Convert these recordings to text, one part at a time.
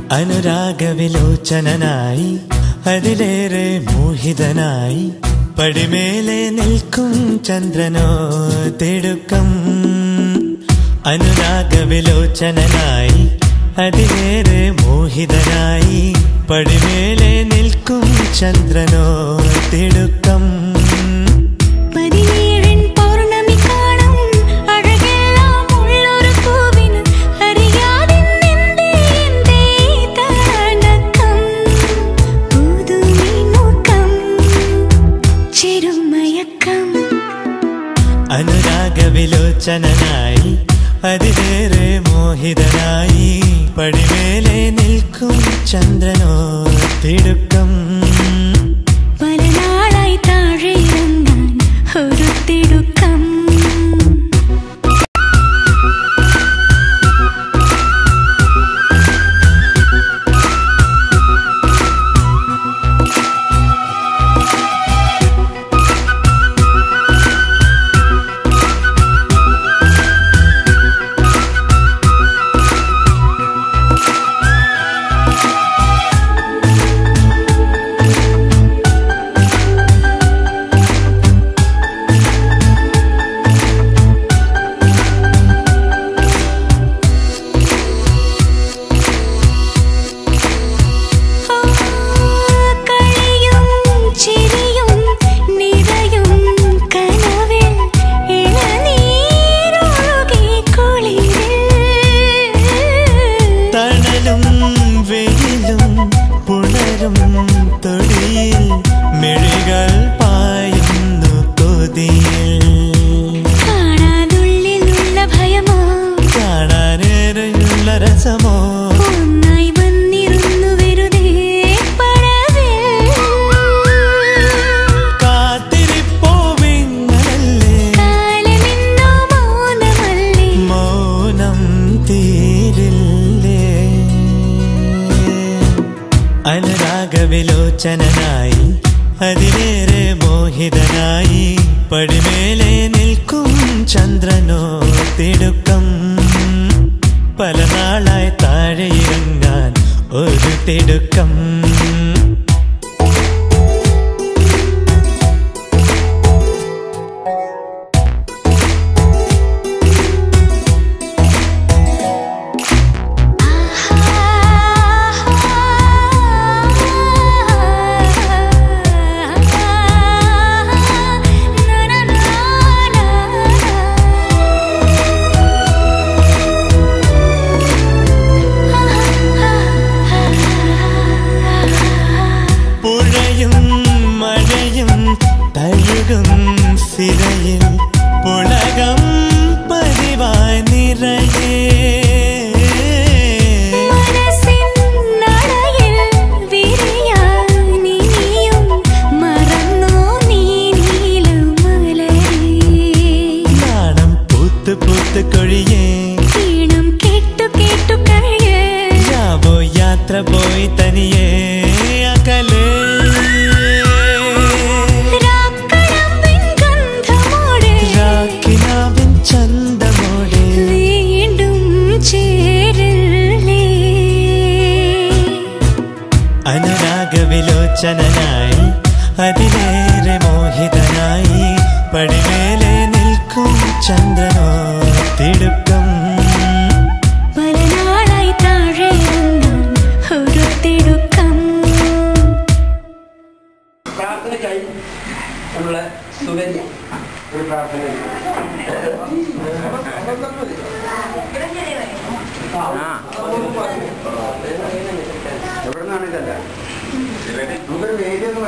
അനുരാഗവിലോചനായി അതിലേറെ മോഹിതനായി പടിമേലെ നിൽക്കും ചന്ദ്രനോ തിടുക്കം അനുരാഗവിലോചനായി അതിലേറെ മോഹിതനായി പടിമേലെ നിൽക്കും ചന്ദ്രനോ തിടുക്കം പതിനേഴൻ പൗർണമി കാണും അഴകെല്ലാം ഉള്ളൊരു പൂവിന് അറിയാതെ നിന്റെ എന്റെ തടക്കം പുതുമിനുക്കം ചെറുമയക്കം അനുരാഗവിലോചനായി അതിലേറെ മോഹിതനായി പടിമേലെ നിൽക്കും ചന്ദ്രനോ തിടുക്കം പല നാളായി താഴെ ഇറങ്ങാൻ ഒരു തിടുക്കം കളിയും ചിരിയും നിറയും കനവിൽ ഇളനീരൊഴുകി കുളിരിൽ തണലും വെയിലും പുണരും തൊടിയിൽ മിഴികൾ പായുന്നു കൊതിയിൽ കാണാനുള്ളിലുള്ള ഭയമോ കാണാനേറെയുള്ള രസമോ ഒന്നായി വന്നിരുന്നു വെറുതെ പടവിൽ കാത്തിരിപ്പോവിങ്ങനല്ലേ കാലമിന്നോ മൗനമല്ലേ മൗനം തീരില്ലേ അനുരാഗവിലോചനായി അതിലേറെ മോഹിതനായി പടിമേലെ നിൽക്കും ചന്ദ്രനോ തിടുക്കം പല നാളായി താഴെ ഇറങ്ങാൻ ഒരു തിടുക്കം പുഴയും മഴയും തഴുകും സിരയിൽ പുളകം പതിവായി നിറയേ മനസ്സിൻ നടയിൽ വിരിയാൻ ഇനിയും മറന്നോ നീ നീലമലരേ നാണം പൂത്ത് പൂത്ത് കൊഴിയേ ഈണം കേട്ടു കേട്ടു കഴിയേ യാവോ യാത്ര പോയി തനിയേ അകലേ രാക്കടമ്പിൻ ഗന്ധമോടെ രാക്കിനാവിൻ ചന്തമോടെ വീണ്ടും ചേരലേ അനുരാഗവിലോചനായി അതിലേറെ മോഹിതനായി പടിമേലെ നിൽക്കും ചന്ദ്രനോ തിടുക്കം പല നാളായി താഴെ ഇറങ്ങാൻ ഒരു തിടുക്കം പ്രാർത്ഥനയ്ക്കായി നമ്മളെ സുകന്യ ഒരു പ്രാർത്ഥന എവിടെ നിന്നാണ് ഇതല്ല നമുക്കൊരു വേദി ഒന്നും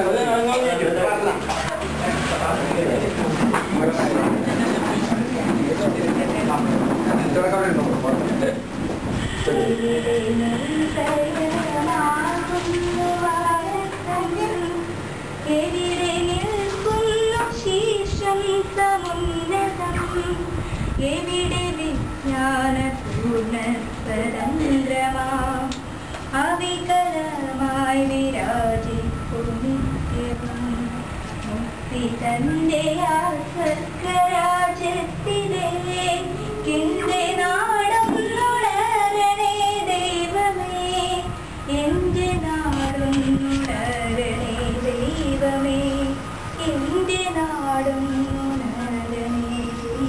എവിടെ നിൽക്കുന്നു ശീർഷം സമുന്നതം എവിടെ വിജ്ഞാന പൂർണ്ണസ്വതന്ത്രമാം അവികലമായി വിരാജിക്കും നിത്യവും മുക്തി തന്റെ ആ സ്വർഗരാജ്യത്തിലെ കിന്റെ നാടം നുണരണേ ദൈവമേ പാടുന്നു നാദനേ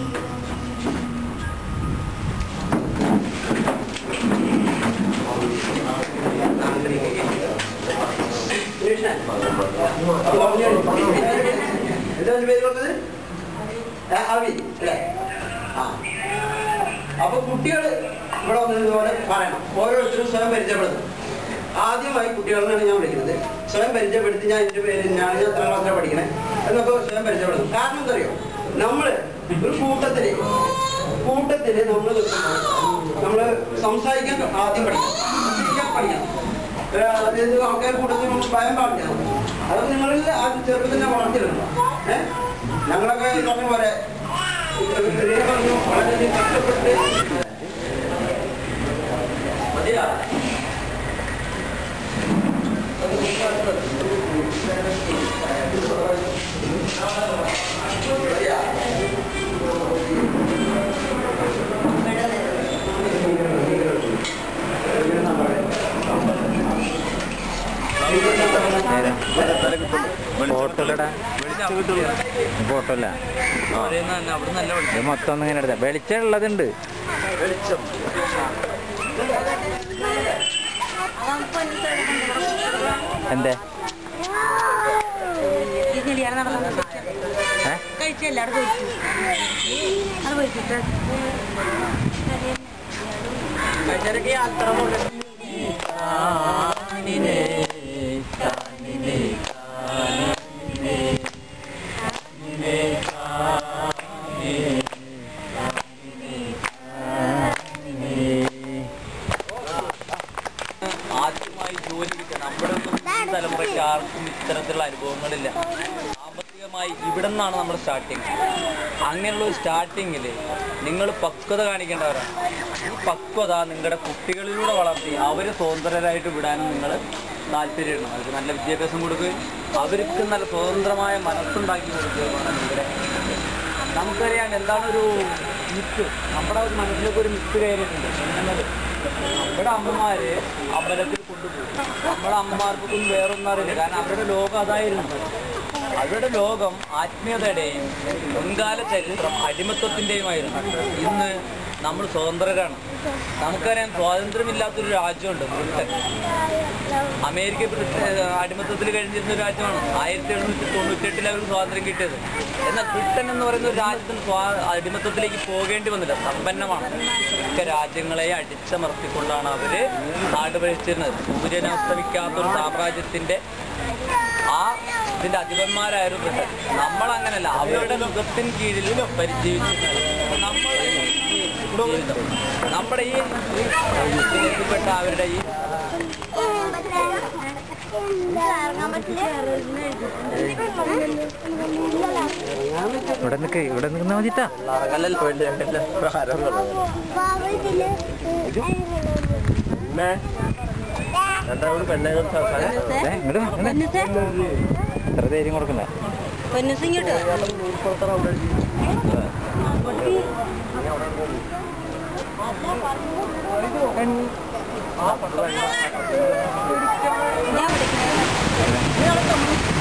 എന്താ പേര് പറഞ്ഞത് ആ, അവി അല്ലേ ആ അപ്പൊ കുട്ടികൾ ഇവിടെ വന്നതുപോലെ പറയണം ഓരോരുത്തരും സ്വയം പരിചയപ്പെടുന്നു ആദ്യമായി കുട്ടികളെന്നാണ് ഞാൻ വിളിക്കുന്നത് സ്വയം പരിചയപ്പെടുത്തി ഞാൻ എൻ്റെ പേര് ഞാൻ ഞാൻ എത്ര ക്ലാസ്സിലാണ് പഠിക്കണേ എന്നൊക്കെ സ്വയം പരിചയപ്പെടുന്നു കാരണം എന്താ അറിയോ നമ്മള് ഒരു കൂട്ടത്തില് കൂട്ടത്തില് നമ്മൾ നമ്മള് സംസാരിക്കാൻ ആദ്യം പഠിക്കണം സംസാരിക്കാൻ പഠിക്കണം അതായത് ആൾക്കാർ കൂട്ടത്തിൽ നമുക്ക് ഭയം പാടില്ല അത് നിങ്ങളിൽ ആ ചെറുപ്പത്തിൽ ഞാൻ വളർത്തിയിട്ടുണ്ട് ഏഹ് ഞങ്ങളൊക്കെ ഈ പറഞ്ഞ പോലെ ഇവര് പറഞ്ഞു വളരെയധികം കഷ്ടപ്പെട്ട് മതിയാ മതിയാ ഫോട്ടോ ഫോട്ടോ അല്ല ഇത് മൊത്തം ഒന്നും ഇങ്ങനെ എടുത്ത വെളിച്ചം ഉള്ളതുണ്ട് എന്തേ ഏ? കഴിച്ചല്ല അവിടെ പോയിട്ട് അത് പോയിട്ട് ആദ്യമായി ജോലി കിട്ടുക നമ്മുടെ ഒന്നും ഈ തലമുറയ്ക്ക് ആർക്കും ഇത്തരത്തിലുള്ള അനുഭവങ്ങളില്ല സാമ്പത്തികമായി ഇവിടെ നിന്നാണ് നമ്മൾ സ്റ്റാർട്ടിങ് അങ്ങനെയുള്ള ഒരു സ്റ്റാർട്ടിങ്ങിൽ നിങ്ങൾ പക്വത കാണിക്കേണ്ടവരാണ് ഈ പക്വത നിങ്ങളുടെ കുട്ടികളിലൂടെ വളർത്തി അവരെ സ്വതന്ത്രരായിട്ട് വിടാനും നിങ്ങൾ താല്പര്യമാണ് അവർക്ക് നല്ല വിദ്യാഭ്യാസം കൊടുക്കുകയും അവർക്ക് നല്ല സ്വതന്ത്രമായ മനസ്സുണ്ടാക്കി കൊടുക്കുകയുമാണ് നിങ്ങളുടെ നമുക്കറിയാം എന്താണ് ഒരു മിത്ത് നമ്മുടെ ഒരു മനസ്സിലേക്ക് ഒരു മിത്ത് കയറിയിട്ടുണ്ട് എന്നത് നമ്മുടെ അമ്മമാര് അമ്പലത്തിൽ കൊണ്ടുപോകും നമ്മുടെ അമ്മമാർക്കൊന്നും വേറൊന്നും അറിയില്ല കാരണം അവരുടെ ലോകം അതായിരുന്നു അവരുടെ ലോകം ആത്മീയതയുടെയും മുൻകാല ചരിത്രം അടിമത്വത്തിൻ്റെയുമായിരുന്നു ഇന്ന് നമ്മൾ സ്വതന്ത്രരാണ് നമുക്കറിയാം സ്വാതന്ത്ര്യമില്ലാത്തൊരു രാജ്യമുണ്ട് ബ്രിട്ടൻ അമേരിക്ക ബ്രിട്ടൻ അടിമത്തത്തിൽ കഴിഞ്ഞിരുന്ന ഒരു രാജ്യമാണ് ആയിരത്തി എഴുന്നൂറ്റി തൊണ്ണൂറ്റെട്ടിൽ അവർക്ക് സ്വാതന്ത്ര്യം കിട്ടിയത് എന്നാൽ ബ്രിട്ടൻ എന്ന് പറയുന്ന ഒരു രാജ്യത്തിന് സ്വാ അടിമത്തത്തിലേക്ക് പോകേണ്ടി വന്നില്ല സമ്പന്നമാണ് മിക്ക രാജ്യങ്ങളെ അടിച്ചമർത്തിക്കൊണ്ടാണ് അവര് നാട് ഭരിച്ചിരുന്നത് സൂര്യൻ അസ്തമിക്കാത്ത ഒരു സാമ്രാജ്യത്തിന്റെ ആ ഇതിന്റെ അധിപന്മാരായിരുന്നു ബ്രിട്ടൻ നമ്മൾ അങ്ങനല്ല അവരുടെ മുഖത്തിന് കീഴിൽ പരിജീവിച്ചിരുന്നത് നമ്മൾ ജീവിതം നമ്മുടെ ഈ ഇതിൽപ്പെട്ട അവരുടെ ഈ ഇവിടെ നിൽക്ക് ഇവിടെ നിൽക്കുന്ന മതിട്ടാ ഏ, ഇങ്ങട് വാ, ഇങ്ങട്. എത്ര ധൈര്യം കൊടുക്കണ്ട പൊന്നുസിങ്ങോട്ട് ഞാൻ വിളിക്കുന്നത്